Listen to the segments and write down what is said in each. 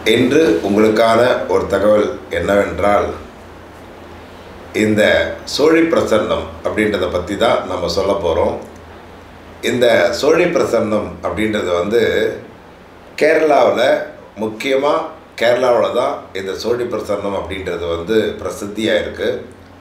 இன்று உங்களுக்கான ஒரு தகவல் என்னவென்றால் இந்த சோழி பிரசன்னம் அப்படின்றத பற்றி தான் நம்ம சொல்ல போகிறோம் இந்த சோழி பிரசன்னம் அப்படின்றது வந்து கேரளாவில் முக்கியமாக கேரளாவில் தான் இந்த சோழி பிரசன்னம் அப்படின்றது வந்து பிரசித்தியாக இருக்குது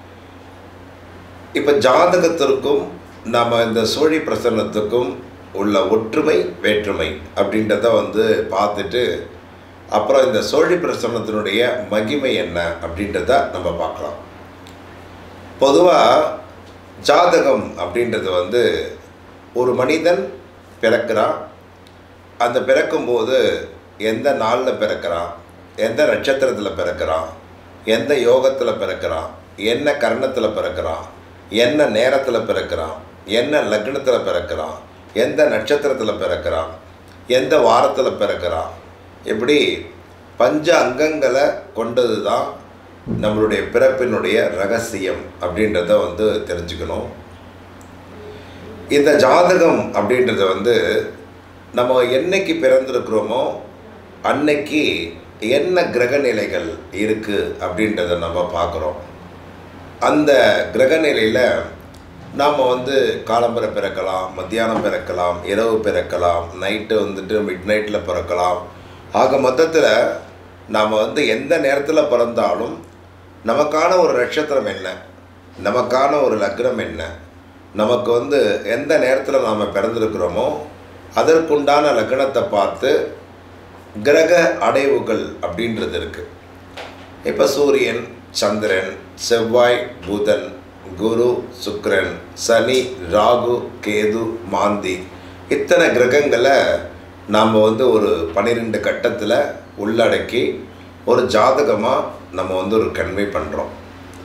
இப்போ ஜாதகத்திற்கும் நம்ம இந்த சோழி பிரசன்னத்துக்கும் உள்ள ஒற்றுமை வேற்றுமை அப்படின்றத வந்து பார்த்துட்டு அப்புறம் இந்த சோழி பிரசன்னத்தினுடைய மகிமை என்ன அப்படின்றத நம்ம பார்க்கலாம் பொதுவாக ஜாதகம் அப்படின்றது வந்து ஒரு மனிதன் பிறக்கிறான் அந்த பிறக்கும்போது எந்த நாளில் பிறக்கிறான் எந்த நட்சத்திரத்தில் பிறக்கிறான் எந்த யோகத்தில் பிறக்கிறான் என்ன கரணத்தில் பிறக்கிறான் என்ன நேரத்தில் பிறக்கிறான் என்ன லக்னத்தில் பிறக்கிறான் எந்த நட்சத்திரத்தில் பிறக்கிறான் எந்த வாரத்தில் பிறக்கிறான் இப்படி பஞ்ச அங்கங்களை கொண்டது தான் நம்மளுடைய பிறப்பினுடைய ரகசியம் அப்படின்றத வந்து தெரிஞ்சுக்கணும் இந்த ஜாதகம் அப்படின்றத வந்து நம்ம என்னைக்கு பிறந்திருக்கிறோமோ அன்னைக்கு என்ன கிரக நிலைகள் இருக்குது அப்படின்றத நம்ம பார்க்குறோம் அந்த கிரக நிலையில் நாம் வந்து காலம்பரை பிறக்கலாம் மத்தியானம் பிறக்கலாம் இரவு பிறக்கலாம் நைட்டு வந்துட்டு மிட் நைட்டில் பிறக்கலாம் ஆக மொத்தத்தில் நாம் வந்து எந்த நேரத்தில் பிறந்தாலும் நமக்கான ஒரு நட்சத்திரம் என்ன நமக்கான ஒரு லக்னம் என்ன நமக்கு வந்து எந்த நேரத்தில் நாம் பிறந்திருக்கிறோமோ அதற்குண்டான லக்னத்தை பார்த்து கிரக அடைவுகள் அப்படின்றது இருக்குது இப்போ சூரியன் சந்திரன் செவ்வாய் புதன் குரு சுக்கிரன் சனி ராகு கேது மாந்தி இத்தனை கிரகங்களை நாம் வந்து ஒரு பன்னிரெண்டு கட்டத்தில் உள்ளடக்கி ஒரு ஜாதகமாக நம்ம வந்து ஒரு கன்வே பண்ணுறோம்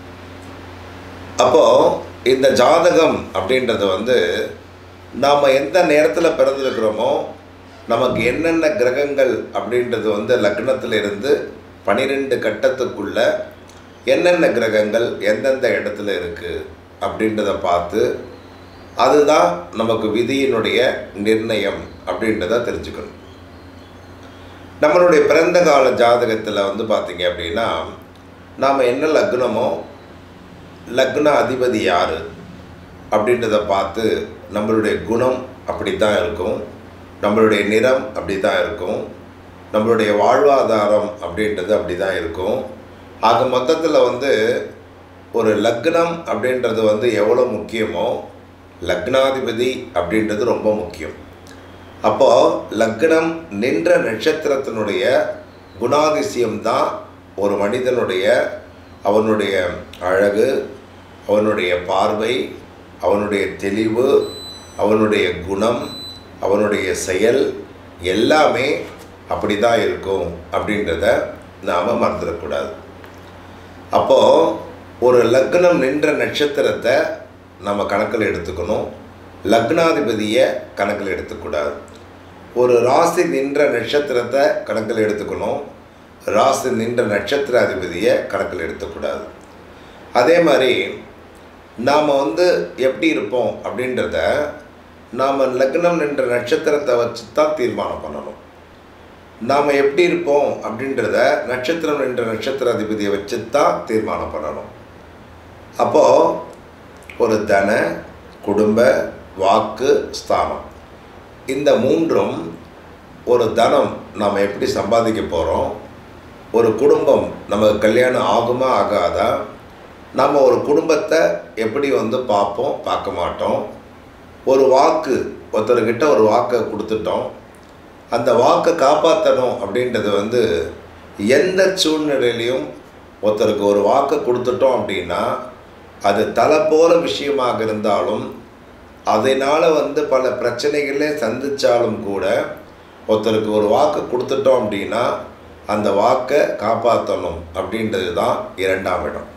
அப்போது இந்த ஜாதகம் அப்படின்றது வந்து நாம் எந்த நேரத்தில் பிறந்திருக்கிறோமோ நமக்கு என்னென்ன கிரகங்கள் அப்படின்றது வந்து லக்னத்தில் இருந்து பனிரெண்டு கட்டத்துக்குள்ள என்னென்ன கிரகங்கள் எந்தெந்த இடத்துல இருக்குது அப்படின்றத பார்த்து அதுதான் நமக்கு விதியினுடைய நிர்ணயம் அப்படின்றத தெரிஞ்சுக்கணும் நம்மளுடைய பிறந்த கால ஜாதகத்தில் வந்து பார்த்திங்க அப்படின்னா நாம் என்ன லக்னமோ லக்ன அதிபதி யார் அப்படின்றத பார்த்து நம்மளுடைய குணம் அப்படி தான் இருக்கும் நம்மளுடைய நிறம் அப்படி தான் இருக்கும் நம்மளுடைய வாழ்வாதாரம் அப்படின்றது அப்படி தான் இருக்கும் ஆக மொத்தத்தில் வந்து ஒரு லக்னம் அப்படின்றது வந்து எவ்வளோ முக்கியமோ லக்னாதிபதி அப்படின்றது ரொம்ப முக்கியம் அப்போது லக்னம் நின்ற நட்சத்திரத்தினுடைய குணாதிசயம் தான் ஒரு மனிதனுடைய அவனுடைய அழகு அவனுடைய பார்வை அவனுடைய தெளிவு அவனுடைய குணம் அவனுடைய செயல் எல்லாமே அப்படி தான் இருக்கும் அப்படின்றத நாம் மறந்துடக்கூடாது அப்போது ஒரு லக்னம் நின்ற நட்சத்திரத்தை நம்ம கணக்கில் எடுத்துக்கணும் லக்னாதிபதியை கணக்கில் எடுத்துக்கூடாது ஒரு ராசி நின்ற நட்சத்திரத்தை கணக்கில் எடுத்துக்கணும் ராசி நின்ற நட்சத்திர அதிபதியை கணக்கில் எடுத்துக்கூடாது அதே மாதிரி நாம் வந்து எப்படி இருப்போம் அப்படின்றத நாம் லக்னம் நின்ற நட்சத்திரத்தை வச்சு தான் தீர்மானம் பண்ணணும் நாம் எப்படி இருப்போம் அப்படின்றத நட்சத்திரம் நின்ற நட்சத்திர அதிபதியை வச்சு தான் தீர்மானம் பண்ணணும் அப்போது ஒரு தன குடும்ப வாக்கு ஸ்தானம் இந்த மூன்றும் ஒரு தனம் நாம் எப்படி சம்பாதிக்க போகிறோம் ஒரு குடும்பம் நமக்கு கல்யாணம் ஆகுமா ஆகாதா நம்ம ஒரு குடும்பத்தை எப்படி வந்து பார்ப்போம் பார்க்க மாட்டோம் ஒரு வாக்கு ஒருத்தர்கிட்ட ஒரு வாக்கை கொடுத்துட்டோம் அந்த வாக்கை காப்பாற்றணும் அப்படின்றது வந்து எந்த சூழ்நிலையிலையும் ஒருத்தருக்கு ஒரு வாக்கை கொடுத்துட்டோம் அப்படின்னா அது தலை போகிற விஷயமாக இருந்தாலும் அதனால் வந்து பல பிரச்சனைகளே சந்தித்தாலும் கூட ஒருத்தருக்கு ஒரு வாக்கு கொடுத்துட்டோம் அப்படின்னா அந்த வாக்கை காப்பாற்றணும் அப்படின்றது தான் இரண்டாம் இடம்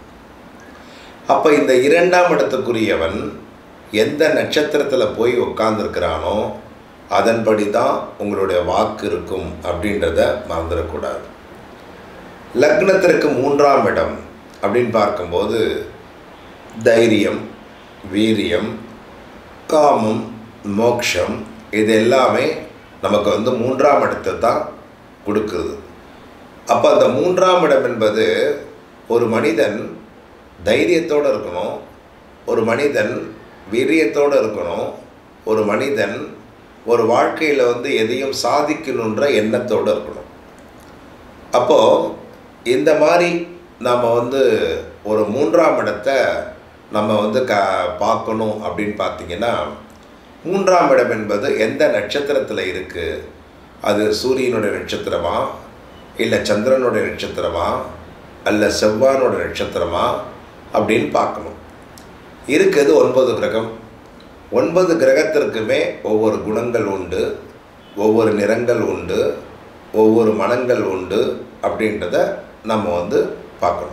அப்போ இந்த இரண்டாம் இடத்துக்குரியவன் எந்த நட்சத்திரத்தில் போய் உட்காந்துருக்கிறானோ அதன்படி தான் உங்களுடைய வாக்கு இருக்கும் அப்படின்றத மறந்துடக்கூடாது லக்னத்திற்கு மூன்றாம் இடம் அப்படின்னு பார்க்கும்போது தைரியம் வீரியம் காமம் மோக்ஷம் இது எல்லாமே நமக்கு வந்து மூன்றாம் இடத்தை தான் கொடுக்குது அப்போ அந்த மூன்றாம் இடம் என்பது ஒரு மனிதன் தைரியத்தோடு இருக்கணும் ஒரு மனிதன் வீரியத்தோடு இருக்கணும் ஒரு மனிதன் ஒரு வாழ்க்கையில் வந்து எதையும் சாதிக்கணுன்ற எண்ணத்தோடு இருக்கணும் அப்போது இந்த மாதிரி நம்ம வந்து ஒரு மூன்றாம் இடத்தை நம்ம வந்து க பார்க்கணும் அப்படின்னு பார்த்தீங்கன்னா மூன்றாம் இடம் என்பது எந்த நட்சத்திரத்தில் இருக்குது அது சூரியனுடைய நட்சத்திரமா இல்லை சந்திரனுடைய நட்சத்திரமா அல்ல செவ்வானோட நட்சத்திரமா அப்படின்னு பார்க்கணும் இருக்குது ஒன்பது கிரகம் ஒன்பது கிரகத்திற்குமே ஒவ்வொரு குணங்கள் உண்டு ஒவ்வொரு நிறங்கள் உண்டு ஒவ்வொரு மனங்கள் உண்டு அப்படின்றத நம்ம வந்து பார்க்கணும்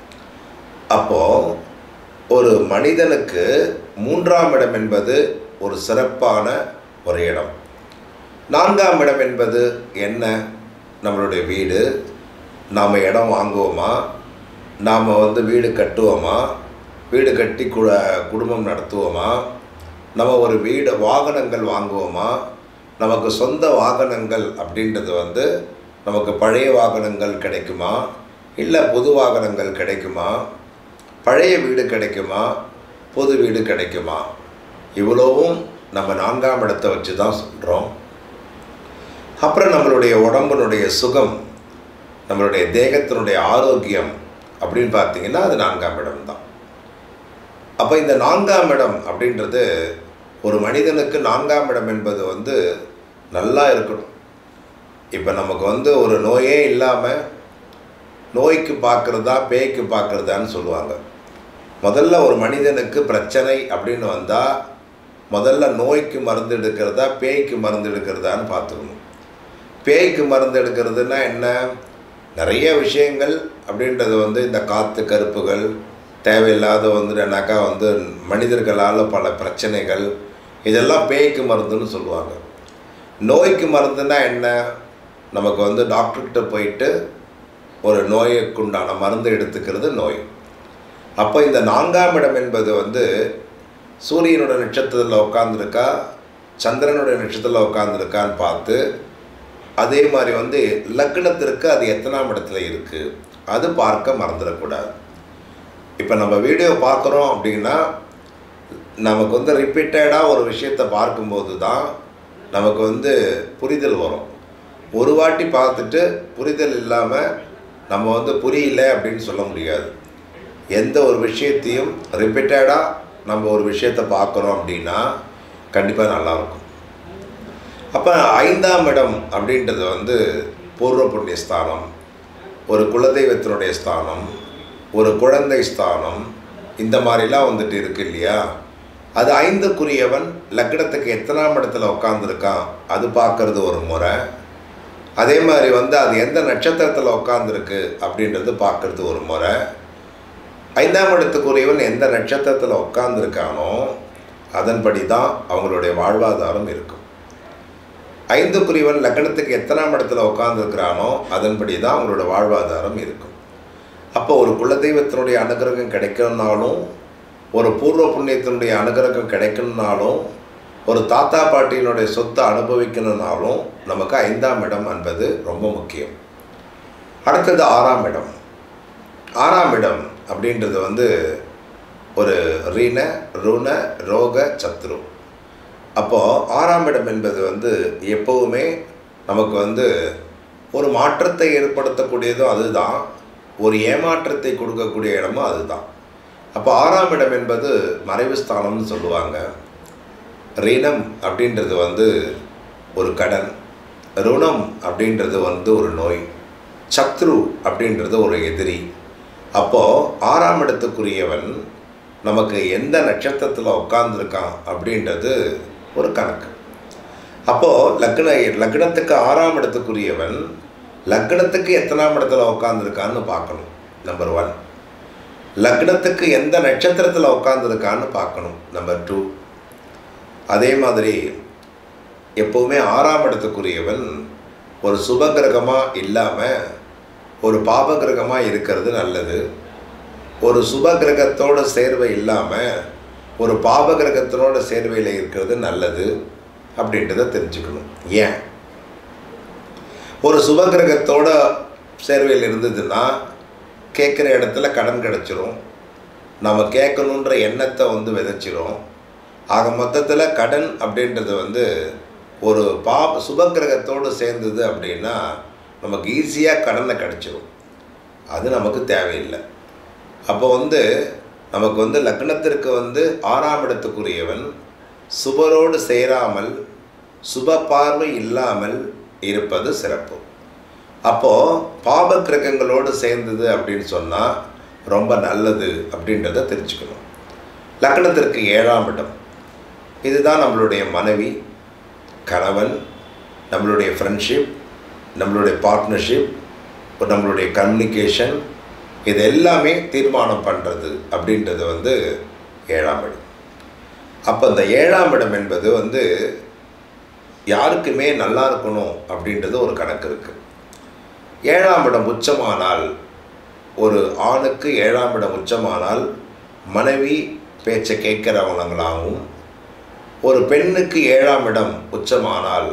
அப்போது ஒரு மனிதனுக்கு மூன்றாம் இடம் என்பது ஒரு சிறப்பான ஒரு இடம் நான்காம் இடம் என்பது என்ன நம்மளுடைய வீடு நாம் இடம் வாங்குவோமா நாம் வந்து வீடு கட்டுவோமா வீடு கட்டி கு குடும்பம் நடத்துவோமா நம்ம ஒரு வீடு வாகனங்கள் வாங்குவோமா நமக்கு சொந்த வாகனங்கள் அப்படின்றது வந்து நமக்கு பழைய வாகனங்கள் கிடைக்குமா இல்லை புது வாகனங்கள் கிடைக்குமா பழைய வீடு கிடைக்குமா புது வீடு கிடைக்குமா இவ்வளவும் நம்ம நான்காம் இடத்தை வச்சு தான் சொல்கிறோம் அப்புறம் நம்மளுடைய உடம்பினுடைய சுகம் நம்மளுடைய தேகத்தினுடைய ஆரோக்கியம் அப்படின்னு பார்த்தீங்கன்னா அது நான்காம் இடம் தான் அப்போ இந்த நான்காம் இடம் அப்படின்றது ஒரு மனிதனுக்கு நான்காம் இடம் என்பது வந்து நல்லா இருக்கணும் இப்போ நமக்கு வந்து ஒரு நோயே இல்லாமல் நோய்க்கு பார்க்குறதா பேய்க்கு பார்க்குறதான்னு சொல்லுவாங்க முதல்ல ஒரு மனிதனுக்கு பிரச்சனை அப்படின்னு வந்தால் முதல்ல நோய்க்கு மருந்து எடுக்கிறதா பேய்க்கு மருந்து எடுக்கிறதான்னு பார்த்துக்கணும் பேய்க்கு மருந்து எடுக்கிறதுனா என்ன நிறைய விஷயங்கள் அப்படின்றது வந்து இந்த காற்று கருப்புகள் தேவையில்லாத வந்துட்டுனாக்கா வந்து மனிதர்களால் பல பிரச்சனைகள் இதெல்லாம் பேய்க்கு மருந்துன்னு சொல்லுவாங்க நோய்க்கு மருந்துனா என்ன நமக்கு வந்து டாக்டர்கிட்ட போயிட்டு ஒரு நோய்க்குண்டான மருந்து எடுத்துக்கிறது நோய் அப்போ இந்த நான்காம் இடம் என்பது வந்து சூரியனோட நட்சத்திரத்தில் உட்காந்துருக்கா சந்திரனோட நட்சத்திரத்தில் உட்காந்துருக்கான்னு பார்த்து அதே மாதிரி வந்து லக்னத்திற்கு அது எத்தனாம் இடத்துல இருக்குது அது பார்க்க மறந்துடக்கூடாது இப்போ நம்ம வீடியோ பார்க்குறோம் அப்படின்னா நமக்கு வந்து ரிப்பீட்டடாக ஒரு விஷயத்தை பார்க்கும்போது தான் நமக்கு வந்து புரிதல் வரும் ஒரு வாட்டி பார்த்துட்டு புரிதல் இல்லாமல் நம்ம வந்து புரியல அப்படின்னு சொல்ல முடியாது எந்த ஒரு விஷயத்தையும் ரிப்பீட்டடாக நம்ம ஒரு விஷயத்தை பார்க்குறோம் அப்படின்னா கண்டிப்பாக நல்லாயிருக்கும் அப்போ ஐந்தாம் இடம் அப்படின்றது வந்து பூர்வ புண்ணிய ஸ்தானம் ஒரு குலதெய்வத்தினுடைய ஸ்தானம் ஒரு குழந்தை ஸ்தானம் இந்த மாதிரிலாம் வந்துட்டு இருக்கு இல்லையா அது ஐந்துக்குரியவன் லக்னத்துக்கு எத்தனாம் இடத்துல உட்காந்துருக்கான் அது பார்க்கறது ஒரு முறை அதே மாதிரி வந்து அது எந்த நட்சத்திரத்தில் உட்காந்துருக்கு அப்படின்றது பார்க்கறது ஒரு முறை ஐந்தாம் இடத்துக்குரியவன் எந்த நட்சத்திரத்தில் உட்காந்துருக்கானோ அதன்படி தான் அவங்களுடைய வாழ்வாதாரம் இருக்கும் ஐந்துக்குரியவன் லக்னத்துக்கு எத்தனாம் இடத்துல உட்காந்துருக்கிறானோ அதன்படி தான் அவங்களோட வாழ்வாதாரம் இருக்கும் அப்போ ஒரு குலதெய்வத்தினுடைய அனுகிரகம் கிடைக்கணும்னாலும் ஒரு பூர்வ புண்ணியத்தினுடைய அனுகிரகம் கிடைக்கணும்னாலும் ஒரு தாத்தா பாட்டியினுடைய சொத்தை அனுபவிக்கணும்னாலும் நமக்கு ஐந்தாம் இடம் என்பது ரொம்ப முக்கியம் அடுத்தது ஆறாம் இடம் ஆறாம் இடம் அப்படின்றது வந்து ஒரு ரீன ருண ரோக சத்ரு அப்போது ஆறாம் இடம் என்பது வந்து எப்போவுமே நமக்கு வந்து ஒரு மாற்றத்தை ஏற்படுத்தக்கூடியதும் அதுதான் ஒரு ஏமாற்றத்தை கொடுக்கக்கூடிய இடமும் அதுதான் அப்போ ஆறாம் இடம் என்பது மறைவு ஸ்தானம்னு சொல்லுவாங்க ரிணம் அப்படின்றது வந்து ஒரு கடன் ருணம் அப்படின்றது வந்து ஒரு நோய் சத்ரு அப்படின்றது ஒரு எதிரி அப்போது ஆறாம் இடத்துக்குரியவன் நமக்கு எந்த நட்சத்திரத்தில் உட்காந்துருக்கான் அப்படின்றது ஒரு கணக்கு அப்போது லக்ன லக்னத்துக்கு ஆறாம் இடத்துக்குரியவன் லக்னத்துக்கு எத்தனாம் இடத்துல உட்காந்துருக்கான்னு பார்க்கணும் நம்பர் ஒன் லக்னத்துக்கு எந்த நட்சத்திரத்தில் உட்காந்துருக்கான்னு பார்க்கணும் நம்பர் டூ அதே மாதிரி எப்போவுமே ஆறாம் இடத்துக்குரியவன் ஒரு சுபகிரகமாக இல்லாமல் ஒரு பாபகிரகமாக இருக்கிறது நல்லது ஒரு சுபகிரகத்தோட சேர்வை இல்லாமல் ஒரு பாபகிரகத்தினோட சேர்வையில் இருக்கிறது நல்லது அப்படின்றத தெரிஞ்சுக்கணும் ஏன் ஒரு சுபகிரகத்தோட சேர்வையில் இருந்ததுன்னா கேட்குற இடத்துல கடன் கிடச்சிரும் நம்ம கேட்கணுன்ற எண்ணத்தை வந்து விதைச்சிரும் ஆக மொத்தத்தில் கடன் அப்படின்றது வந்து ஒரு பா சுபக்கிரகத்தோடு சேர்ந்தது அப்படின்னா நமக்கு ஈஸியாக கடனை கிடச்சிரும் அது நமக்கு தேவையில்லை அப்போ வந்து நமக்கு வந்து லக்னத்திற்கு வந்து ஆறாம் இடத்துக்குரியவன் சுபரோடு சேராமல் சுப பார்வை இல்லாமல் இருப்பது சிறப்பு அப்போது பாப கிரகங்களோடு சேர்ந்தது அப்படின்னு சொன்னால் ரொம்ப நல்லது அப்படின்றத தெரிஞ்சுக்கணும் லக்னத்திற்கு ஏழாம் இடம் இதுதான் நம்மளுடைய மனைவி கணவன் நம்மளுடைய ஃப்ரெண்ட்ஷிப் நம்மளுடைய பார்ட்னர்ஷிப் நம்மளுடைய கம்யூனிகேஷன் இது எல்லாமே தீர்மானம் பண்ணுறது அப்படின்றது வந்து ஏழாம் இடம் அப்போ இந்த ஏழாம் இடம் என்பது வந்து யாருக்குமே நல்லா இருக்கணும் அப்படின்றது ஒரு கணக்கு இருக்குது ஏழாம் இடம் உச்சமானால் ஒரு ஆணுக்கு ஏழாம் இடம் உச்சமானால் மனைவி பேச்சை கேட்குறவங்களாகவும் ஒரு பெண்ணுக்கு ஏழாம் இடம் உச்சமானால்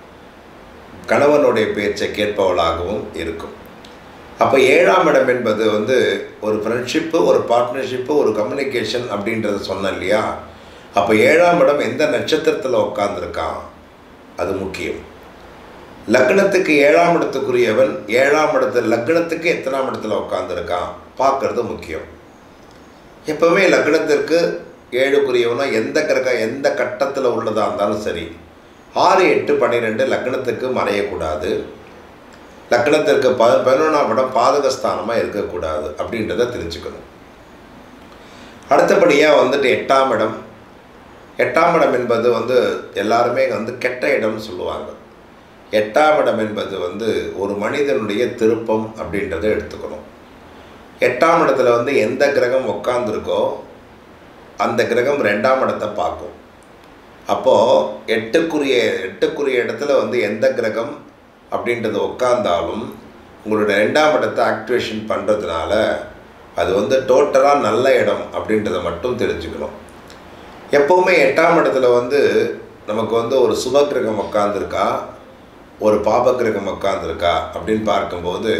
கணவனுடைய பேச்சை கேட்பவளாகவும் இருக்கும் அப்போ ஏழாம் இடம் என்பது வந்து ஒரு ஃப்ரெண்ட்ஷிப்பு ஒரு பார்ட்னர்ஷிப்பு ஒரு கம்யூனிகேஷன் அப்படின்றத சொன்னேன் இல்லையா அப்போ ஏழாம் இடம் எந்த நட்சத்திரத்தில் உட்காந்துருக்கான் அது முக்கியம் லக்னத்துக்கு ஏழாம் இடத்துக்குரியவன் ஏழாம் இடத்துல லக்னத்துக்கு எத்தனாம் இடத்துல உட்காந்துருக்கான் பார்க்கறது முக்கியம் எப்போவுமே லக்னத்திற்கு ஏழுக்குரியவனோ எந்த கிரகம் எந்த கட்டத்தில் உள்ளதாக இருந்தாலும் சரி ஆறு எட்டு பன்னிரெண்டு லக்னத்துக்கு மறையக்கூடாது லக்னத்திற்கு ப பதினொன்றாம் இடம் பாதகஸ்தானமாக இருக்கக்கூடாது அப்படின்றத தெரிஞ்சுக்கணும் அடுத்தபடியாக வந்துட்டு எட்டாம் இடம் எட்டாம் இடம் என்பது வந்து எல்லாருமே வந்து கெட்ட இடம்னு சொல்லுவாங்க எட்டாம் இடம் என்பது வந்து ஒரு மனிதனுடைய திருப்பம் அப்படின்றத எடுத்துக்கணும் எட்டாம் இடத்துல வந்து எந்த கிரகம் உட்காந்துருக்கோ அந்த கிரகம் ரெண்டாம் இடத்தை பார்க்கும் அப்போது எட்டுக்குரிய எட்டுக்குரிய இடத்துல வந்து எந்த கிரகம் அப்படின்றது உட்காந்தாலும் உங்களோட ரெண்டாம் இடத்தை ஆக்டிவேஷன் பண்ணுறதுனால அது வந்து டோட்டலாக நல்ல இடம் அப்படின்றத மட்டும் தெரிஞ்சுக்கணும் எப்போவுமே எட்டாம் இடத்துல வந்து நமக்கு வந்து ஒரு சுப கிரகம் உட்காந்துருக்கா ஒரு பாப கிரகம் உட்காந்துருக்கா அப்படின்னு பார்க்கும்போது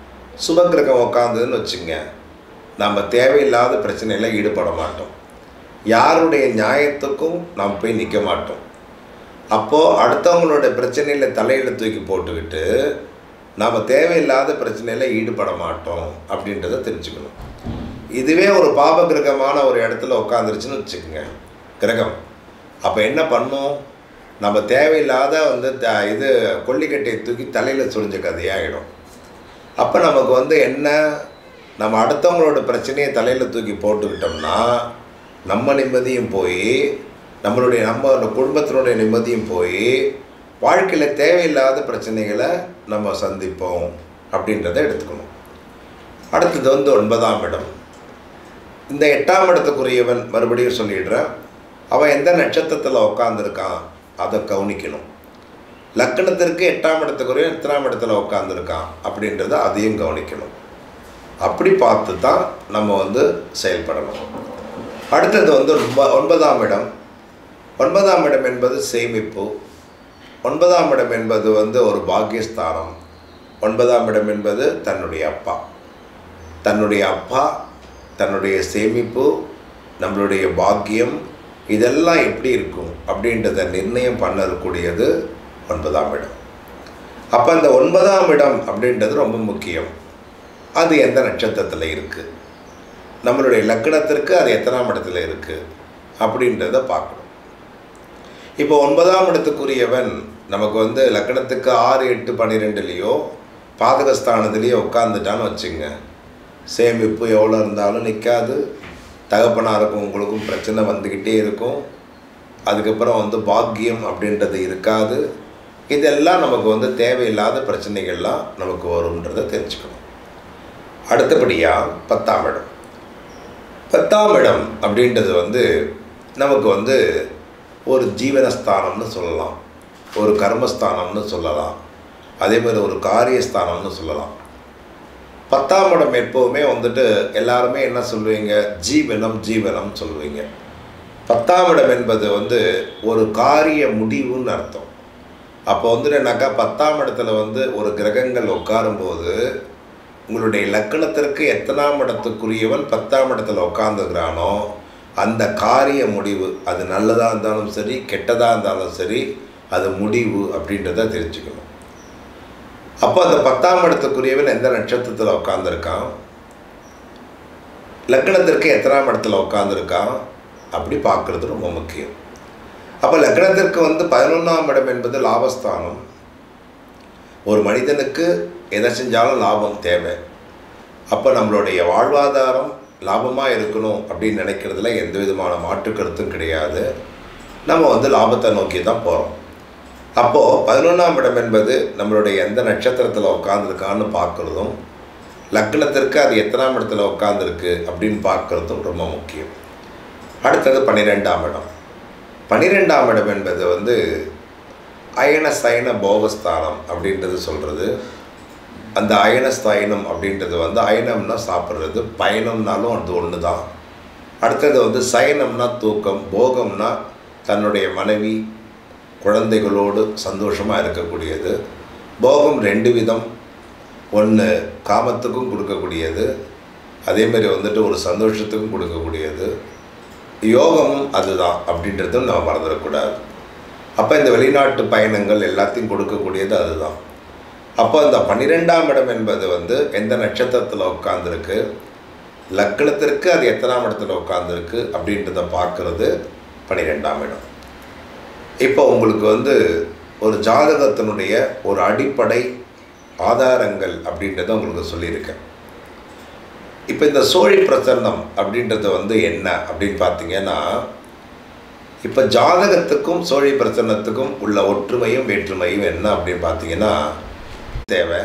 சுப கிரகம் உட்காந்துன்னு வச்சுங்க நம்ம தேவையில்லாத பிரச்சனையில் ஈடுபட மாட்டோம் யாருடைய நியாயத்துக்கும் நாம் போய் நிற்க மாட்டோம் அப்போது அடுத்தவங்களோட பிரச்சனையில் தலையில் தூக்கி போட்டுக்கிட்டு நாம் தேவையில்லாத பிரச்சனையில் ஈடுபட மாட்டோம் அப்படின்றத தெரிஞ்சுக்கணும் இதுவே ஒரு பாப கிரகமான ஒரு இடத்துல உட்காந்துருச்சுன்னு வச்சுக்கோங்க கிரகம் அப்போ என்ன பண்ணும் நம்ம தேவையில்லாத வந்து த இது கொல்லிக்கட்டையை தூக்கி தலையில் சுரிஞ்ச கதையாகிடும் அப்போ நமக்கு வந்து என்ன நம்ம அடுத்தவங்களோட பிரச்சனையை தலையில் தூக்கி போட்டுக்கிட்டோம்னா நம்ம நிம்மதியும் போய் நம்மளுடைய நம்ம அந்த குடும்பத்தினுடைய நிம்மதியும் போய் வாழ்க்கையில் தேவையில்லாத பிரச்சனைகளை நம்ம சந்திப்போம் அப்படின்றத எடுத்துக்கணும் அடுத்தது வந்து ஒன்பதாம் இடம் இந்த எட்டாம் இடத்துக்குரியவன் மறுபடியும் சொல்லிடுறேன் அவன் எந்த நட்சத்திரத்தில் உட்காந்துருக்கான் அதை கவனிக்கணும் லக்கணத்திற்கு எட்டாம் இடத்துக்குரிய எத்தனாம் இடத்துல உட்காந்துருக்கான் அப்படின்றத அதையும் கவனிக்கணும் அப்படி பார்த்து தான் நம்ம வந்து செயல்படணும் அடுத்தது வந்து ஒன்ப ஒன்பதாம் இடம் ஒன்பதாம் இடம் என்பது சேமிப்பு ஒன்பதாம் இடம் என்பது வந்து ஒரு பாக்கியஸ்தானம் ஒன்பதாம் இடம் என்பது தன்னுடைய அப்பா தன்னுடைய அப்பா தன்னுடைய சேமிப்பு நம்மளுடைய பாக்கியம் இதெல்லாம் எப்படி இருக்கும் அப்படின்றத நிர்ணயம் பண்ணக்கூடியது ஒன்பதாம் இடம் அப்போ அந்த ஒன்பதாம் இடம் அப்படின்றது ரொம்ப முக்கியம் அது எந்த நட்சத்திரத்தில் இருக்குது நம்மளுடைய லக்கணத்திற்கு அது எத்தனாம் இடத்துல இருக்குது அப்படின்றத பார்க்கணும் இப்போ ஒன்பதாம் இடத்துக்குரியவன் நமக்கு வந்து லக்கணத்துக்கு ஆறு எட்டு பன்னிரெண்டுலேயோ பாதகஸ்தானத்துலேயோ உட்காந்துட்டான்னு வச்சுங்க சேமிப்பு எவ்வளோ இருந்தாலும் நிற்காது தகப்பனாருக்கும் உங்களுக்கும் பிரச்சனை வந்துக்கிட்டே இருக்கும் அதுக்கப்புறம் வந்து பாக்கியம் அப்படின்றது இருக்காது இதெல்லாம் நமக்கு வந்து தேவையில்லாத பிரச்சனைகள்லாம் நமக்கு வரும்ன்றதை தெரிஞ்சுக்கணும் அடுத்தபடியாக பத்தாம் இடம் பத்தாம் இடம் அப்படின்றது வந்து நமக்கு வந்து ஒரு ஜீவனஸ்தானம்னு சொல்லலாம் ஒரு கர்மஸ்தானம்னு சொல்லலாம் அதே மாதிரி ஒரு காரியஸ்தானம்னு சொல்லலாம் பத்தாம் இடம் எப்போவுமே வந்துட்டு எல்லாருமே என்ன சொல்லுவீங்க ஜீவனம் ஜீவனம் சொல்லுவீங்க பத்தாம் இடம் என்பது வந்து ஒரு காரிய முடிவுன்னு அர்த்தம் அப்போ வந்துட்டு என்னக்கா பத்தாம் இடத்துல வந்து ஒரு கிரகங்கள் உட்காரும்போது உங்களுடைய லக்கணத்திற்கு எத்தனாம் இடத்துக்குரியவன் பத்தாம் இடத்துல உட்காந்துக்கிறானோ அந்த காரிய முடிவு அது நல்லதாக இருந்தாலும் சரி கெட்டதாக இருந்தாலும் சரி அது முடிவு அப்படின்றத தெரிஞ்சுக்கணும் அப்போ அந்த பத்தாம் இடத்துக்குரியவன் எந்த நட்சத்திரத்தில் உட்காந்துருக்கான் லக்னத்திற்கு எத்தனாம் இடத்துல உட்காந்துருக்கான் அப்படி பார்க்குறது ரொம்ப முக்கியம் அப்போ லக்னத்திற்கு வந்து பதினொன்றாம் இடம் என்பது லாபஸ்தானம் ஒரு மனிதனுக்கு எதை செஞ்சாலும் லாபம் தேவை அப்போ நம்மளுடைய வாழ்வாதாரம் லாபமாக இருக்கணும் அப்படின்னு நினைக்கிறதுல எந்த விதமான மாற்று கருத்தும் கிடையாது நம்ம வந்து லாபத்தை நோக்கி தான் போகிறோம் அப்போது பதினொன்றாம் இடம் என்பது நம்மளுடைய எந்த நட்சத்திரத்தில் உட்காந்துருக்கான்னு பார்க்குறதும் லக்னத்திற்கு அது எத்தனாம் இடத்துல உட்காந்துருக்கு அப்படின்னு பார்க்குறதும் ரொம்ப முக்கியம் அடுத்தது பன்னிரெண்டாம் இடம் பன்னிரெண்டாம் இடம் என்பது வந்து அயன சயன போகஸ்தானம் அப்படின்றது சொல்கிறது அந்த அயனஸ்தாயனம் அப்படின்றது வந்து அயனம்னா சாப்பிட்றது பயணம்னாலும் அது ஒன்று தான் அடுத்தது வந்து சயனம்னா தூக்கம் போகம்னா தன்னுடைய மனைவி குழந்தைகளோடு சந்தோஷமாக இருக்கக்கூடியது போகம் ரெண்டு விதம் ஒன்று காமத்துக்கும் கொடுக்கக்கூடியது அதேமாரி வந்துட்டு ஒரு சந்தோஷத்துக்கும் கொடுக்கக்கூடியது யோகமும் அதுதான் அப்படின்றதும் நம்ம மறந்துடக்கூடாது அப்போ இந்த வெளிநாட்டு பயணங்கள் எல்லாத்தையும் கொடுக்கக்கூடியது அதுதான் அப்போ அந்த பன்னிரெண்டாம் இடம் என்பது வந்து எந்த நட்சத்திரத்தில் உட்காந்துருக்கு லக்னத்திற்கு அது எத்தனாம் இடத்துல உட்காந்துருக்கு அப்படின்றத பார்க்குறது பன்னிரெண்டாம் இடம் இப்போ உங்களுக்கு வந்து ஒரு ஜாதகத்தினுடைய ஒரு அடிப்படை ஆதாரங்கள் அப்படின்றத உங்களுக்கு சொல்லியிருக்கேன் இப்போ இந்த சோழி பிரசன்னம் அப்படின்றது வந்து என்ன அப்படின்னு பார்த்தீங்கன்னா இப்போ ஜாதகத்துக்கும் சோழி பிரசன்னத்துக்கும் உள்ள ஒற்றுமையும் வேற்றுமையும் என்ன அப்படின்னு பார்த்தீங்கன்னா தேவை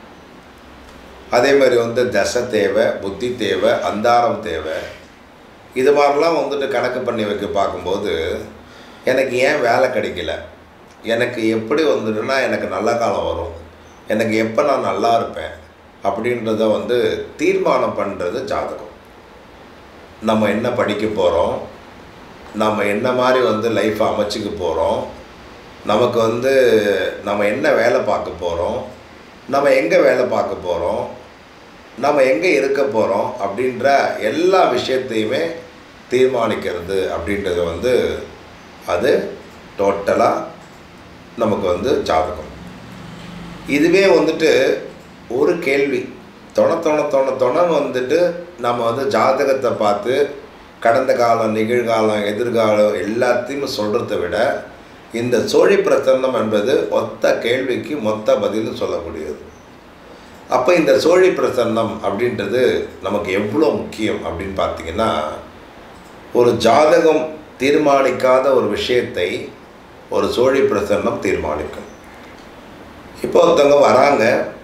அதே மாதிரி வந்து தசை தேவை புத்தி தேவை அந்தாரம் தேவை இது மாதிரிலாம் வந்துட்டு கணக்கு பண்ணி வைக்க பார்க்கும்போது எனக்கு ஏன் வேலை கிடைக்கல எனக்கு எப்படி வந்துட்டுனா எனக்கு நல்ல காலம் வரும் எனக்கு எப்போ நான் நல்லா இருப்பேன் அப்படின்றத வந்து தீர்மானம் பண்ணுறது ஜாதகம் நம்ம என்ன படிக்க போகிறோம் நம்ம என்ன மாதிரி வந்து லைஃப்பை அமைச்சிக்க போகிறோம் நமக்கு வந்து நம்ம என்ன வேலை பார்க்க போகிறோம் நம்ம எங்கே வேலை பார்க்க போகிறோம் நம்ம எங்கே இருக்க போகிறோம் அப்படின்ற எல்லா விஷயத்தையுமே தீர்மானிக்கிறது அப்படின்றது வந்து அது டோட்டலாக நமக்கு வந்து ஜாதகம் இதுவே வந்துட்டு ஒரு கேள்வி தொண தொண தொண தொணன்னு வந்துட்டு நம்ம வந்து ஜாதகத்தை பார்த்து கடந்த காலம் நிகழ்காலம் எதிர்காலம் எல்லாத்தையும் சொல்கிறத விட இந்த சோழி பிரசன்னம் என்பது ஒத்த கேள்விக்கு மொத்த பதில் சொல்லக்கூடியது அப்போ இந்த சோழி பிரசன்னம் அப்படின்றது நமக்கு எவ்வளோ முக்கியம் அப்படின்னு பார்த்தீங்கன்னா ஒரு ஜாதகம் தீர்மானிக்காத ஒரு விஷயத்தை ஒரு சோழி பிரசன்னம் தீர்மானிக்கும் இப்போ ஒருத்தவங்க வராங்க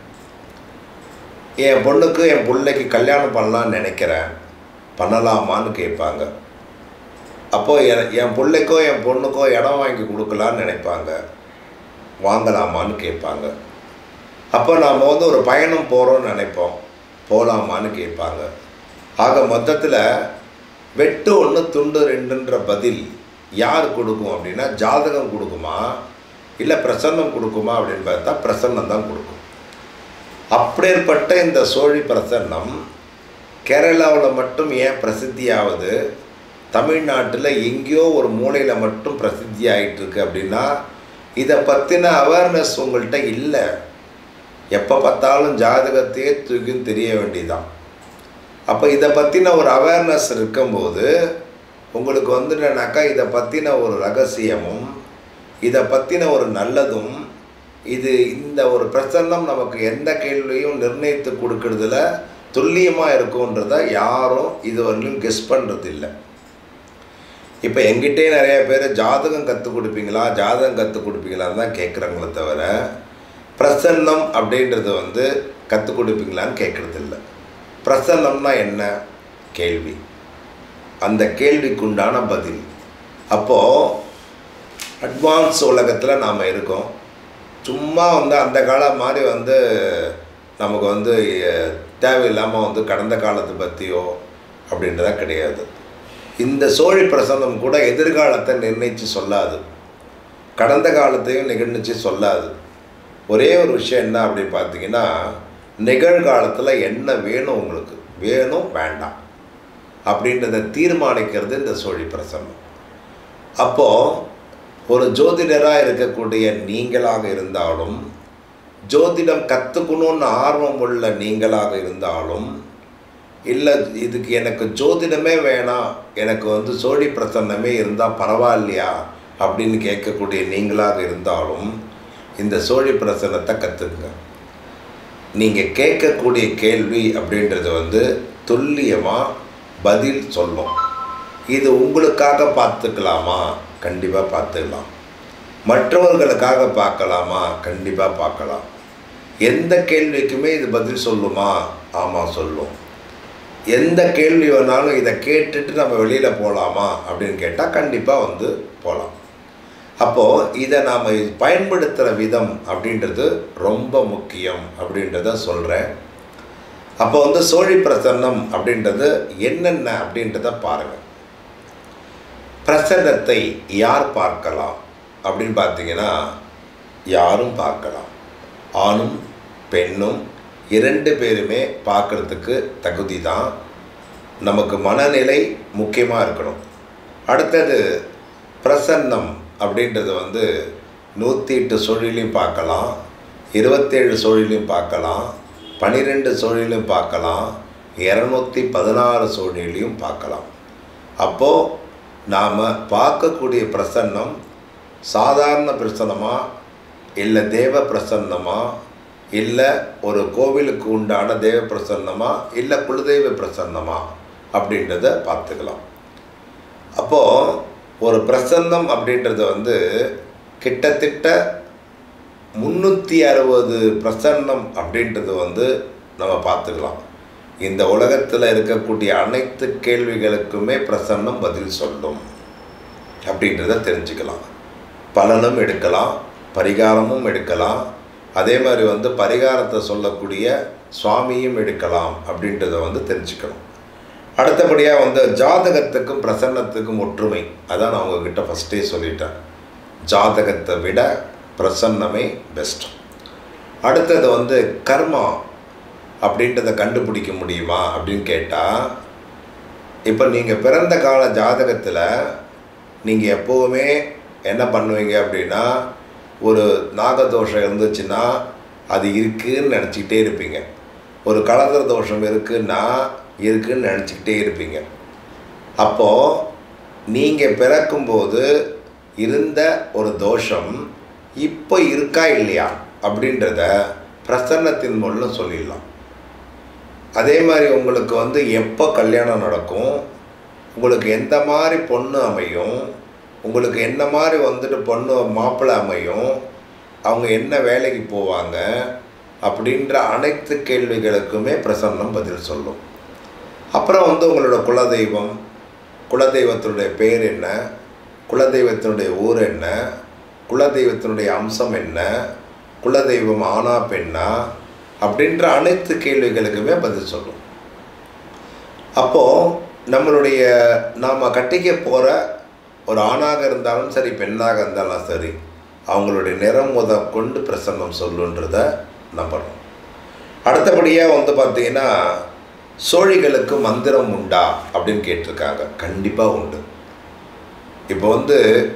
என் பொண்ணுக்கு என் பிள்ளைக்கு கல்யாணம் பண்ணலான்னு நினைக்கிறேன் பண்ணலாமான்னு கேட்பாங்க அப்போது என் என் பிள்ளைக்கோ என் பொண்ணுக்கோ இடம் வாங்கி கொடுக்கலான்னு நினைப்பாங்க வாங்கலாமான்னு கேட்பாங்க அப்போ நாம் வந்து ஒரு பயணம் போகிறோன்னு நினைப்போம் போகலாமான்னு கேட்பாங்க ஆக மொத்தத்தில் வெட்டு ஒன்று துண்டு ரெண்டுன்ற பதில் யார் கொடுக்கும் அப்படின்னா ஜாதகம் கொடுக்குமா இல்லை பிரசன்னம் கொடுக்குமா அப்படின்னு பார்த்தா பிரசன்னம் தான் கொடுக்கும் அப்படிப்பட்ட இந்த சோழி பிரசன்னம் கேரளாவில் மட்டும் ஏன் பிரசித்தியாகுது தமிழ்நாட்டில் எங்கேயோ ஒரு மூலையில் மட்டும் பிரசித்தி ஆகிட்டு இருக்கு அப்படின்னா இதை பற்றின அவேர்னஸ் உங்கள்கிட்ட இல்லை எப்போ பார்த்தாலும் ஜாதகத்தையே தூக்கின்னு தெரிய வேண்டியதான் அப்போ இதை பற்றின ஒரு அவேர்னஸ் இருக்கும்போது உங்களுக்கு வந்துட்டனாக்கா இதை பற்றின ஒரு ரகசியமும் இதை பற்றின ஒரு நல்லதும் இது இந்த ஒரு பிரசன்னம் நமக்கு எந்த கேள்வியும் நிர்ணயித்து கொடுக்கறதுல துல்லியமாக இருக்குன்றத யாரும் இதுவரையிலும் கெஸ் பண்ணுறது இல்லை இப்போ எங்கிட்டே நிறைய பேர் ஜாதகம் கற்றுக் கொடுப்பீங்களா ஜாதகம் கற்றுக் கொடுப்பீங்களான்னு தான் கேட்குறாங்களே தவிர பிரசன்னம் அப்படின்றது வந்து கற்றுக் கொடுப்பீங்களான்னு கேட்குறது இல்லை பிரசன்னம்னா என்ன கேள்வி அந்த கேள்விக்குண்டான பதில் அப்போது அட்வான்ஸ் உலகத்தில் நாம் இருக்கோம் சும்மா வந்து அந்த காலம் மாதிரி வந்து நமக்கு வந்து அஹ், தேவையில்லாமல் வந்து கடந்த காலத்தை பற்றியோ அப்படின்றத கிடையாது இந்த சோழி பிரசன்னம் கூட எதிர்காலத்தை நிர்ணயித்து சொல்லாது கடந்த காலத்தையும் நிகழ்ச்சி சொல்லாது ஒரே ஒரு விஷயம் என்ன அப்படின்னு பார்த்தீங்கன்னா நிகழ்காலத்தில் என்ன வேணும் உங்களுக்கு வேணும் வேண்டாம் அப்படின்றத தீர்மானிக்கிறது இந்த சோழி பிரசன்னம் அப்போது ஒரு ஜோதிடராக இருக்கக்கூடிய நீங்களாக இருந்தாலும் ஜோதிடம் கற்றுக்கணுன்னு ஆர்வம் உள்ள நீங்களாக இருந்தாலும் இல்லை இதுக்கு எனக்கு ஜோதிடமே வேணாம் எனக்கு வந்து சோழி பிரசன்னமே இருந்தால் பரவாயில்லையா அப்படின்னு கேட்கக்கூடிய நீங்களாக இருந்தாலும் இந்த சோழி பிரசன்னத்தை கற்றுக்குங்க நீங்கள் கேட்கக்கூடிய கேள்வி அப்படின்றது வந்து துல்லியமாக பதில் சொல்லும் இது உங்களுக்காக பார்த்துக்கலாமா கண்டிப்பாக பார்த்துக்கலாம் மற்றவர்களுக்காக பார்க்கலாமா கண்டிப்பாக பார்க்கலாம் எந்த கேள்விக்குமே இது பதில் சொல்லுமா ஆமாம் சொல்லும் எந்த கேள்வி வேணாலும் இதை கேட்டுட்டு நம்ம வெளியில் போகலாமா அப்படின்னு கேட்டால் கண்டிப்பாக வந்து போகலாம் அப்போது இதை நாம் பயன்படுத்துகிற விதம் அப்படின்றது ரொம்ப முக்கியம் அப்படின்றத சொல்கிறேன் அப்போ வந்து சோழி பிரசன்னம் அப்படின்றது என்னென்ன அப்படின்றத பாருங்கள் பிரசன்னத்தை யார் பார்க்கலாம் அப்படின்னு பார்த்தீங்கன்னா யாரும் பார்க்கலாம் ஆணும் பெண்ணும் இரண்டு பேருமே பார்க்குறதுக்கு தகுதி தான் நமக்கு மனநிலை முக்கியமாக இருக்கணும் அடுத்தது பிரசன்னம் அப்படின்றது வந்து நூற்றி எட்டு சூழலையும் பார்க்கலாம் இருபத்தேழு சூழலையும் பார்க்கலாம் பன்னிரெண்டு சூழலையும் பார்க்கலாம் இரநூத்தி பதினாறு சூழலையும் பார்க்கலாம் அப்போது நாம் பார்க்கக்கூடிய பிரசன்னம் சாதாரண பிரசன்னமா இல்லை தேவ பிரசன்னமா இல்லை ஒரு கோவிலுக்கு உண்டான தேவ பிரசன்னமா இல்லை குலதெய்வ பிரசன்னமா அப்படின்றத பார்த்துக்கலாம் அப்போது ஒரு பிரசன்னம் அப்படின்றது வந்து கிட்டத்தட்ட முந்நூற்றி அறுபது பிரசன்னம் அப்படின்றது வந்து நம்ம பார்த்துக்கலாம் இந்த உலகத்தில் இருக்கக்கூடிய அனைத்து கேள்விகளுக்குமே பிரசன்னம் பதில் சொல்லும் அப்படின்றத தெரிஞ்சுக்கலாம் பலனும் எடுக்கலாம் பரிகாரமும் எடுக்கலாம் அதே மாதிரி வந்து பரிகாரத்தை சொல்லக்கூடிய சுவாமியும் எடுக்கலாம் அப்படின்றத வந்து தெரிஞ்சுக்கணும் அடுத்தபடியாக வந்து ஜாதகத்துக்கும் பிரசன்னத்துக்கும் ஒற்றுமை அதான் நான் உங்ககிட்ட ஃபஸ்ட்டே சொல்லிட்டேன் ஜாதகத்தை விட பிரசன்னமே பெஸ்ட் அடுத்தது வந்து கர்மா அப்படின்றத கண்டுபிடிக்க முடியுமா அப்படின்னு கேட்டால் இப்போ நீங்கள் பிறந்த கால ஜாதகத்தில் நீங்கள் எப்போவுமே என்ன பண்ணுவீங்க அப்படின்னா ஒரு நாகதோஷம் இருந்துச்சுன்னா அது இருக்குதுன்னு நினச்சிக்கிட்டே இருப்பீங்க ஒரு கலந்தர தோஷம் இருக்குன்னா இருக்குன்னு நினச்சிக்கிட்டே இருப்பீங்க அப்போது நீங்கள் பிறக்கும்போது இருந்த ஒரு தோஷம் இப்போ இருக்கா இல்லையா அப்படின்றத பிரசன்னத்தின் மூலம் சொல்லிடலாம் அதே மாதிரி உங்களுக்கு வந்து எப்போ கல்யாணம் நடக்கும் உங்களுக்கு எந்த மாதிரி பொண்ணு அமையும் உங்களுக்கு என்ன மாதிரி வந்துட்டு பொண்ணு மாப்பிள்ளை அமையும் அவங்க என்ன வேலைக்கு போவாங்க அப்படின்ற அனைத்து கேள்விகளுக்குமே பிரசன்னம் பதில் சொல்லும் அப்புறம் வந்து உங்களோட குலதெய்வம் குலதெய்வத்தினுடைய பேர் என்ன குலதெய்வத்தினுடைய ஊர் என்ன குலதெய்வத்தினுடைய அம்சம் என்ன குலதெய்வம் ஆனா பெண்ணா அப்படின்ற அனைத்து கேள்விகளுக்குமே பதில் சொல்லும் அப்போது நம்மளுடைய நாம் கட்டிக்க போகிற ஒரு ஆணாக இருந்தாலும் சரி பெண்ணாக இருந்தாலும் சரி அவங்களுடைய நிறம் முத கொண்டு பிரசன்னம் சொல்லுன்றத நம்பணும் அடுத்தபடியாக வந்து பார்த்திங்கன்னா சோழிகளுக்கு மந்திரம் உண்டா அப்படின்னு கேட்டிருக்காங்க கண்டிப்பாக உண்டு இப்போ வந்து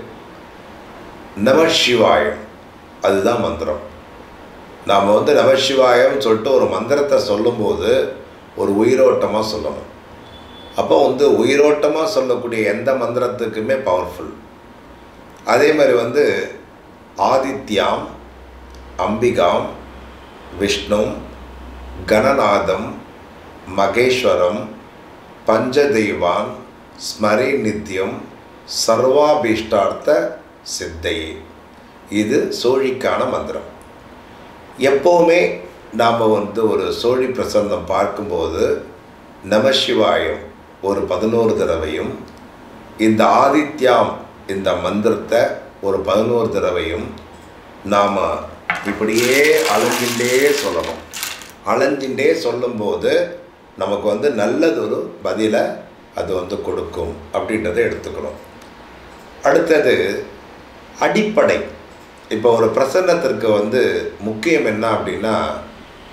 நமசிவாயம் அதுதான் மந்திரம் நாம் வந்து நமசிவாயம் சொல்லிட்டு ஒரு மந்திரத்தை சொல்லும்போது ஒரு உயிரோட்டமாக சொல்லணும் அப்போ வந்து உயிரோட்டமாக சொல்லக்கூடிய எந்த மந்திரத்துக்குமே பவர்ஃபுல் அதே மாதிரி வந்து ஆதித்யாம் அம்பிகாம் விஷ்ணு கணநாதம் மகேஸ்வரம் பஞ்சதெய்வான் ஸ்மரே நித்தியம் சர்வாபீஷ்டார்த்த சித்தையே இது சோழிக்கான மந்திரம் எப்போவுமே நாம் வந்து ஒரு சோழி பிரசந்தம் பார்க்கும்போது நமசிவாயம் ஒரு பதினோரு தடவையும் இந்த ஆதித்யாம் இந்த மந்திரத்தை ஒரு பதினோரு தடவையும் நாம் இப்படியே அலைஞ்சின்றே சொல்லணும் அலைஞ்சின்றே சொல்லும்போது நமக்கு வந்து நல்லதொரு பதிலை அது வந்து கொடுக்கும் அப்படின்றத எடுத்துக்கணும் அடுத்தது அடிப்படை இப்போ ஒரு பிரசன்னத்திற்கு வந்து முக்கியம் என்ன அப்படின்னா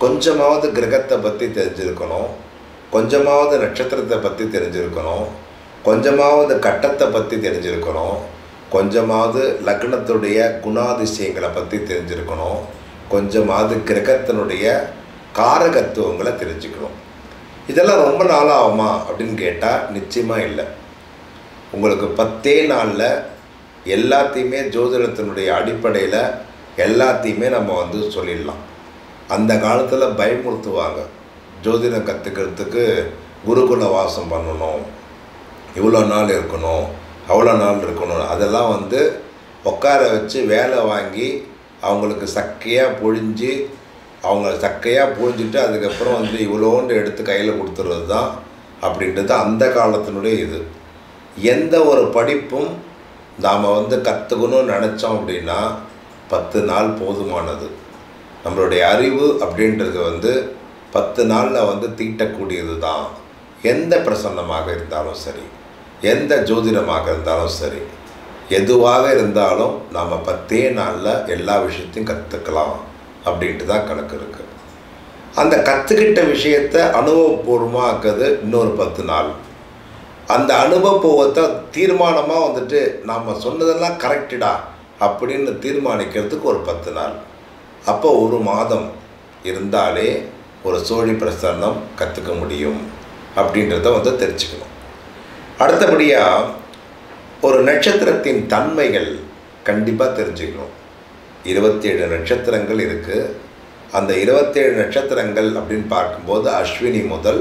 கொஞ்சமாவது கிரகத்தை பற்றி தெரிஞ்சிருக்கணும் கொஞ்சமாவது நட்சத்திரத்தை பற்றி தெரிஞ்சிருக்கணும் கொஞ்சமாவது கட்டத்தை பற்றி தெரிஞ்சிருக்கணும் கொஞ்சமாவது லக்னத்துடைய குணாதிசயங்களை பற்றி தெரிஞ்சிருக்கணும் கொஞ்சமாவது கிரகத்தினுடைய காரகத்துவங்களை தெரிஞ்சுக்கணும் இதெல்லாம் ரொம்ப நாள் ஆகுமா அப்படின்னு கேட்டால் நிச்சயமாக இல்லை உங்களுக்கு பத்தே நாளில் எல்லாத்தையுமே ஜோதிடத்தினுடைய அடிப்படையில் எல்லாத்தையுமே நம்ம வந்து சொல்லிடலாம் அந்த காலத்தில் பயமுறுத்துவாங்க ஜோதிடம் கற்றுக்கிறதுக்கு குருகுல வாசம் பண்ணணும் இவ்வளோ நாள் இருக்கணும் அவ்வளோ நாள் இருக்கணும் அதெல்லாம் வந்து உட்கார வச்சு வேலை வாங்கி அவங்களுக்கு சக்கையாக பொழிஞ்சு அவங்க சக்கையாக புழிஞ்சிட்டு அதுக்கப்புறம் வந்து இவ்வளோண்டு எடுத்து கையில் கொடுத்துறது தான் அப்படின்றது அந்த காலத்தினுடைய இது எந்த ஒரு படிப்பும் நாம் வந்து கற்றுக்கணும்னு நினச்சோம் அப்படின்னா பத்து நாள் போதுமானது நம்மளுடைய அறிவு அப்படின்றது வந்து பத்து நாளில் வந்து தீட்டக்கூடியது தான் எந்த பிரசன்னமாக இருந்தாலும் சரி எந்த ஜோதிடமாக இருந்தாலும் சரி எதுவாக இருந்தாலும் நாம் பத்தே நாளில் எல்லா விஷயத்தையும் கற்றுக்கலாம் அப்படின்ட்டு தான் கணக்கு இருக்குது அந்த கற்றுக்கிட்ட விஷயத்தை அனுபவபூர்வமாக ஆக்குறது இன்னொரு பத்து நாள் அந்த அனுபவத்தை தீர்மானமாக வந்துட்டு நாம் சொன்னதெல்லாம் கரெக்டடா அப்படின்னு தீர்மானிக்கிறதுக்கு ஒரு பத்து நாள் அப்போ ஒரு மாதம் இருந்தாலே ஒரு சோழி பிரசன்னம் கற்றுக்க முடியும் அப்படின்றத வந்து தெரிஞ்சுக்கணும் அடுத்தபடியாக ஒரு நட்சத்திரத்தின் தன்மைகள் கண்டிப்பாக தெரிஞ்சுக்கணும் இருபத்தேழு நட்சத்திரங்கள் இருக்குது அந்த இருபத்தேழு நட்சத்திரங்கள் அப்படின்னு பார்க்கும்போது அஸ்வினி முதல்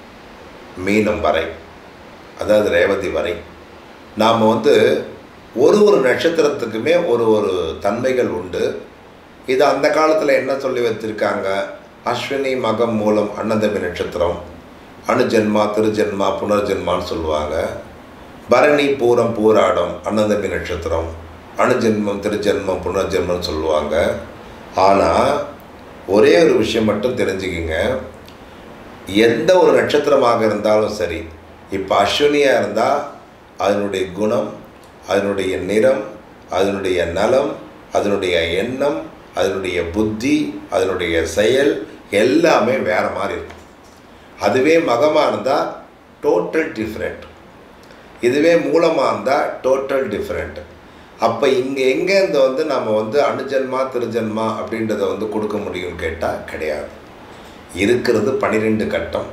மீனம் வரை அதாவது ரேவதி வரை நாம் வந்து ஒரு ஒரு நட்சத்திரத்துக்குமே ஒரு ஒரு தன்மைகள் உண்டு இது அந்த காலத்தில் என்ன சொல்லி வச்சுருக்காங்க அஸ்வினி மகம் மூலம் அன்னதமி நட்சத்திரம் அணுஜென்மா திருஜென்மா புனர்ஜென்மான்னு சொல்லுவாங்க பரணி பூரம் பூராடம் அன்னதமி நட்சத்திரம் அணுஜென்மம் திருஜென்மம் புனர்ஜென்மம் சொல்லுவாங்க ஆனால் ஒரே ஒரு விஷயம் மட்டும் தெரிஞ்சுக்கிங்க எந்த ஒரு நட்சத்திரமாக இருந்தாலும் சரி இப்போ அஸ்வினியாக இருந்தால் அதனுடைய குணம் அதனுடைய நிறம் அதனுடைய நலம் அதனுடைய எண்ணம் அதனுடைய புத்தி அதனுடைய செயல் எல்லாமே வேறு மாதிரி இருக்கும் அதுவே மகமாக இருந்தால் டோட்டல் டிஃப்ரெண்ட் இதுவே மூலமாக இருந்தால் டோட்டல் டிஃப்ரெண்ட் அப்போ இங்கே எங்கேருந்து வந்து நம்ம வந்து அணுஜன்மா திருஜன்மா அப்படின்றத வந்து கொடுக்க முடியும்னு கேட்டால் கிடையாது இருக்கிறது பனிரெண்டு கட்டம்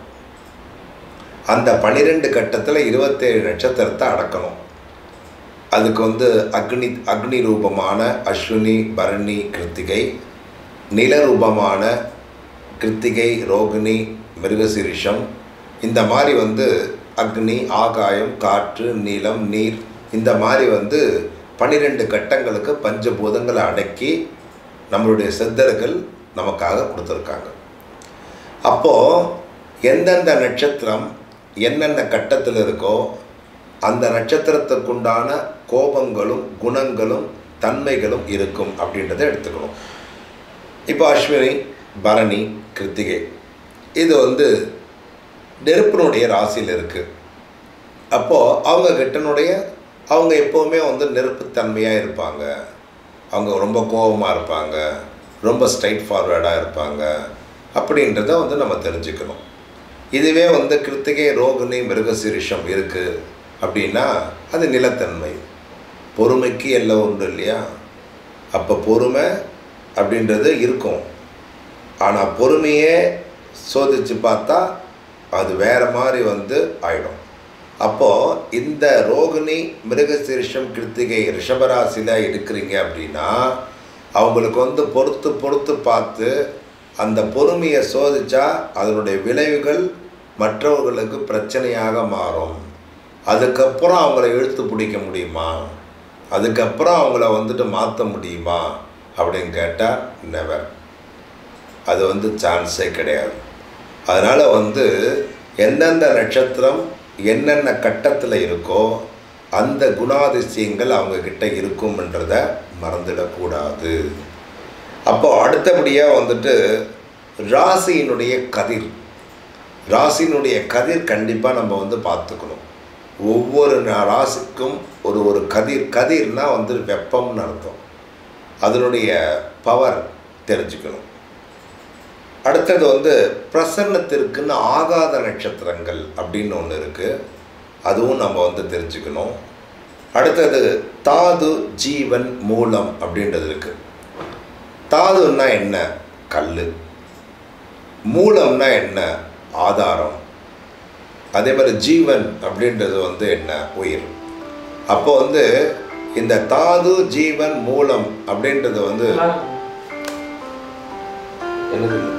அந்த பனிரெண்டு கட்டத்தில் இருபத்தேழு நட்சத்திரத்தை அடக்கணும் அதுக்கு வந்து அக்னி அக்னி ரூபமான அஸ்வினி பரணி கிருத்திகை நில ரூபமான கிருத்திகை ரோகிணி மிருகசிரிஷம் இந்த மாதிரி வந்து அக்னி ஆகாயம் காற்று நிலம் நீர் இந்த மாதிரி வந்து பன்னிரெண்டு கட்டங்களுக்கு பஞ்சபூதங்களை அடக்கி நம்மளுடைய சித்தர்கள் நமக்காக கொடுத்துருக்காங்க அப்போது எந்தெந்த நட்சத்திரம் என்னென்ன கட்டத்தில் இருக்கோ அந்த நட்சத்திரத்துக்குண்டான கோபங்களும் குணங்களும் தன்மைகளும் இருக்கும் அப்படின்றத எடுத்துக்கணும் இப்போ அஸ்வினி பரணி கிருத்திகை இது வந்து நெருப்பினுடைய ராசியில் இருக்குது அப்போது அவங்க கிட்டனுடைய அவங்க எப்போவுமே வந்து நெருப்புத்தன்மையாக இருப்பாங்க அவங்க ரொம்ப கோபமாக இருப்பாங்க ரொம்ப ஸ்ட்ரைட் ஃபார்வேர்டாக இருப்பாங்க அப்படின்றத வந்து நம்ம தெரிஞ்சுக்கணும் இதுவே வந்து கிருத்திகை ரோகிணி மிருகசீரிஷம் இருக்குது அப்படின்னா அது நிலத்தன்மை பொறுமைக்கு எல்லாம் உண்டு இல்லையா அப்போ பொறுமை அப்படின்றது இருக்கும் ஆனால் பொறுமையே சோதித்து பார்த்தா அது வேறு மாதிரி வந்து ஆயிடும் அப்போது இந்த ரோகிணி மிருகசீரிஷம் கிருத்திகை ரிஷபராசியில் இருக்கிறீங்க அப்படின்னா அவங்களுக்கு வந்து பொறுத்து பொறுத்து பார்த்து அந்த பொறுமையை சோதிச்சா அதனுடைய விளைவுகள் மற்றவர்களுக்கு பிரச்சனையாக மாறும் அதுக்கப்புறம் அவங்கள இழுத்து பிடிக்க முடியுமா அதுக்கப்புறம் அவங்கள வந்துட்டு மாற்ற முடியுமா அப்படின்னு கேட்டால் நெவர் அது வந்து சான்ஸே கிடையாது அதனால் வந்து எந்தெந்த நட்சத்திரம் என்னென்ன கட்டத்தில் இருக்கோ அந்த குணாதிசயங்கள் அவங்கக்கிட்ட இருக்கும்ன்றத மறந்துடக்கூடாது அப்போ அடுத்தபடியாக வந்துட்டு ராசியினுடைய கதிர் ராசியினுடைய கதிர் கண்டிப்பாக நம்ம வந்து பார்த்துக்கணும் ஒவ்வொரு நா- ராசிக்கும் ஒரு ஒரு கதிர் கதிர்னால் வந்து வெப்பம்னு அர்த்தம் அதனுடைய பவர் தெரிஞ்சுக்கணும் அடுத்தது வந்து பிரசன்னத்திற்குன்னு ஆகாத நட்சத்திரங்கள் அப்படின்னு ஒன்று இருக்குது அதுவும் நம்ம வந்து தெரிஞ்சுக்கணும் அடுத்தது தாது ஜீவன் மூலம் அப்படின்றது இருக்குது தாதுன்னா என்ன கல் மூலம்னா என்ன ஆதாரம் அதே மாதிரி ஜீவன் அப்படின்றது வந்து என்ன உயிர் அப்போ வந்து இந்த தாது ஜீவன் மூலம் அப்படின்றது வந்து என்னது இல்லை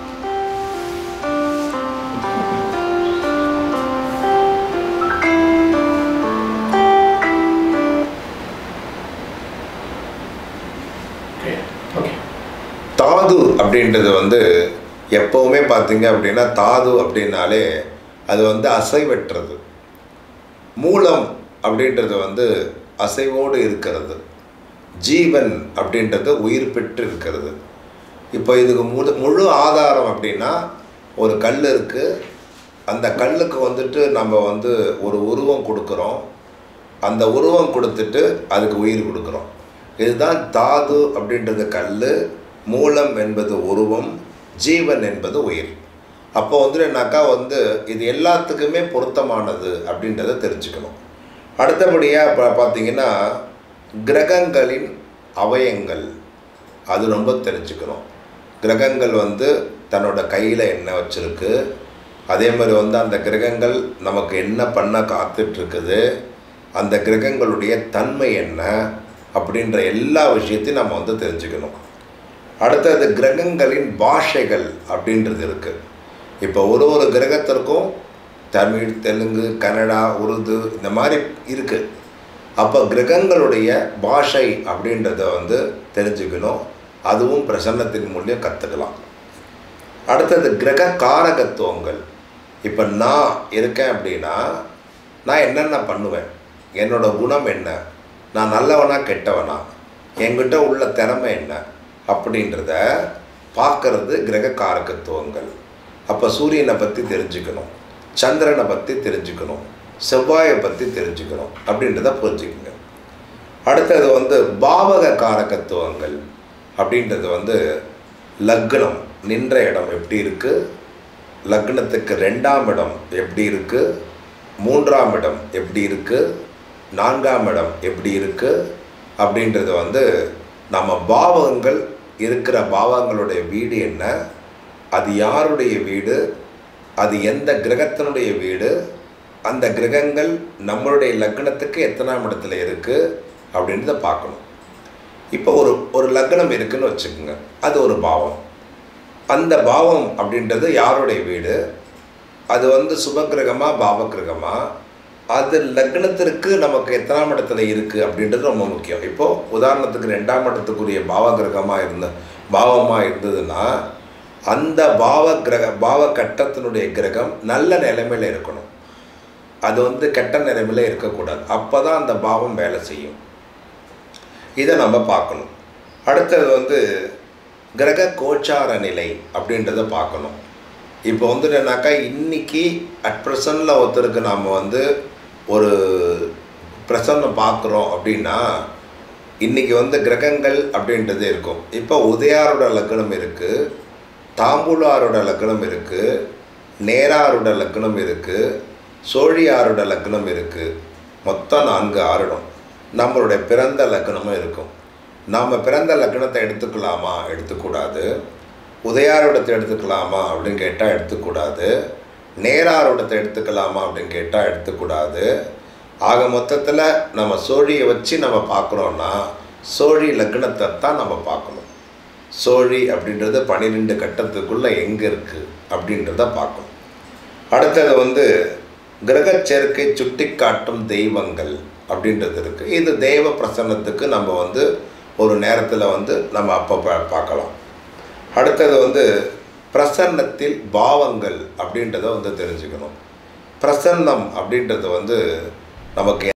ஓகே ஓகே தாது அப்படின்றது வந்து எப்போவுமே பார்த்தீங்க அப்படின்னா தாது அப்படின்னாலே அது வந்து அசைவற்றது மூலம் அப்படின்றது வந்து அசைவோடு இருக்கிறது ஜீவன் அப்படின்றது உயிர் பெற்று இருக்கிறது இப்போ இதுக்கு முழு முழு ஆதாரம் அப்படின்னா ஒரு கல் இருக்குது அந்த கல்லுக்கு வந்துட்டு நம்ம வந்து ஒரு உருவம் கொடுக்குறோம் அந்த உருவம் கொடுத்துட்டு அதுக்கு உயிர் கொடுக்குறோம் இதுதான் தாது அப்படின்றது கல் மூலம் என்பது உருவம் ஜீவன் என்பது உயிர் அப்போ வந்து என்னக்கா வந்து இது எல்லாத்துக்குமே பொருத்தமானது அப்படின்றத தெரிஞ்சுக்கணும் அடுத்தபடியாக இப்போ பார்த்தீங்கன்னா கிரகங்களின் அவயங்கள் அது ரொம்ப தெரிஞ்சுக்கணும் கிரகங்கள் வந்து தன்னோட கையில் என்ன வச்சுருக்கு அதே மாதிரி வந்து அந்த கிரகங்கள் நமக்கு என்ன பண்ண காத்துட்ருக்குது அந்த கிரகங்களுடைய தன்மை என்ன அப்படின்ற எல்லா விஷயத்தையும் நம்ம வந்து தெரிஞ்சுக்கணும் அடுத்தது கிரகங்களின் பாஷைகள் அப்படின்றது இருக்குது இப்போ ஒரு ஒரு கிரகத்திற்கும் தமிழ் தெலுங்கு கன்னடா உருது இந்த மாதிரி இருக்குது அப்போ கிரகங்களுடைய பாஷை அப்படின்றத வந்து தெரிஞ்சுக்கணும் அதுவும் பிரசன்னத்தின் மூலியம் கற்றுக்கலாம் அடுத்தது கிரக காரகத்துவங்கள் இப்போ நான் இருக்கேன் அப்படின்னா நான் என்னென்ன பண்ணுவேன் என்னோட குணம் என்ன நான் நல்லவனா கெட்டவனா என்கிட்ட உள்ள திறமை என்ன அப்படின்றத பார்க்கறது கிரக காரகத்துவங்கள் அப்போ சூரியனை பற்றி தெரிஞ்சுக்கணும் சந்திரனை பற்றி தெரிஞ்சுக்கணும் செவ்வாயை பற்றி தெரிஞ்சுக்கணும் அப்படின்றத புரிஞ்சுக்கங்க அடுத்தது வந்து பாவக காரகத்துவங்கள் அப்படின்றது வந்து லக்னம் நின்ற இடம் எப்படி இருக்குது லக்னத்துக்கு ரெண்டாம் இடம் எப்படி இருக்குது மூன்றாம் இடம் எப்படி இருக்குது நான்காம் இடம் எப்படி இருக்குது அப்படின்றது வந்து நம்ம பாவகங்கள் இருக்கிற பாவங்களுடைய வீடு என்ன அது யாருடைய வீடு அது எந்த கிரகத்தினுடைய வீடு அந்த கிரகங்கள் நம்மளுடைய லக்னத்துக்கு எத்தனாம் இடத்துல இருக்குது அப்படின்றத பார்க்கணும் இப்போ ஒரு ஒரு லக்னம் இருக்குன்னு வச்சுக்கோங்க அது ஒரு பாவம் அந்த பாவம் அப்படின்றது யாருடைய வீடு அது வந்து சுபகிரகமா பாவகிரகமா அது லக்னத்திற்கு நமக்கு எத்தனாம் இடத்துல இருக்குது அப்படின்றது ரொம்ப முக்கியம் இப்போது உதாரணத்துக்கு ரெண்டாம் இடத்துக்குரிய பாவகிரகமாக இருந்த பாவமாக இருந்ததுன்னா அந்த பாவ கிரக பாவ கட்டத்தினுடைய கிரகம் நல்ல நிலைமையில் இருக்கணும் அது வந்து கெட்ட நிலைமையில் இருக்கக்கூடாது அப்போ தான் அந்த பாவம் வேலை செய்யும் இதை நம்ம பார்க்கணும் அடுத்தது வந்து கிரக கோச்சார நிலை அப்படின்றத பார்க்கணும் இப்போ வந்து என்னன்னாக்கா இன்னைக்கு அட் ப்ரெசண்டில் ஒருத்தருக்கு நாம் வந்து ஒரு பிரசன்னம் பார்க்குறோம் அப்படின்னா இன்றைக்கி வந்து கிரகங்கள் அப்படின்றது இருக்கும் இப்போ உதயாரோட லக்னம் இருக்குது தாம்பூலாரோட லக்னம் இருக்குது நேராரோட லக்னம் இருக்குது சோழியாரோட லக்னம் இருக்குது மொத்தம் நான்கு ஆறுடம் நம்மளுடைய பிறந்த லக்னமும் இருக்கும் நாம் பிறந்த லக்னத்தை எடுத்துக்கலாமா எடுத்துக்கூடாது உதயாரோடத்தை எடுத்துக்கலாமா அப்படின்னு கேட்டால் எடுத்துக்கூடாது நேராரோடத்தை எடுத்துக்கலாமா அப்படின்னு கேட்டால் எடுத்துக்கூடாது ஆக மொத்தத்தில் நம்ம சோழியை வச்சு நம்ம பார்க்குறோன்னா சோழி லக்னத்தை தான் நம்ம பார்க்கணும் சோழி அப்படின்றது பன்னிரெண்டு கட்டத்துக்குள்ளே எங்கே இருக்குது அப்படின்றத பார்க்கணும் அடுத்தது வந்து கிரகச் சேர்க்கை சுட்டி காட்டும் தெய்வங்கள் அப்படின்றது இருக்குது இது தெய்வ பிரசன்னத்துக்கு நம்ம வந்து ஒரு நேரத்தில் வந்து நம்ம அப்போ பா- பார்க்கலாம் அடுத்தது வந்து பிரசன்னத்தில் பாவங்கள் அப்படின்றத வந்து தெரிஞ்சுக்கணும் பிரசன்னம் அப்படின்றது வந்து நமக்கு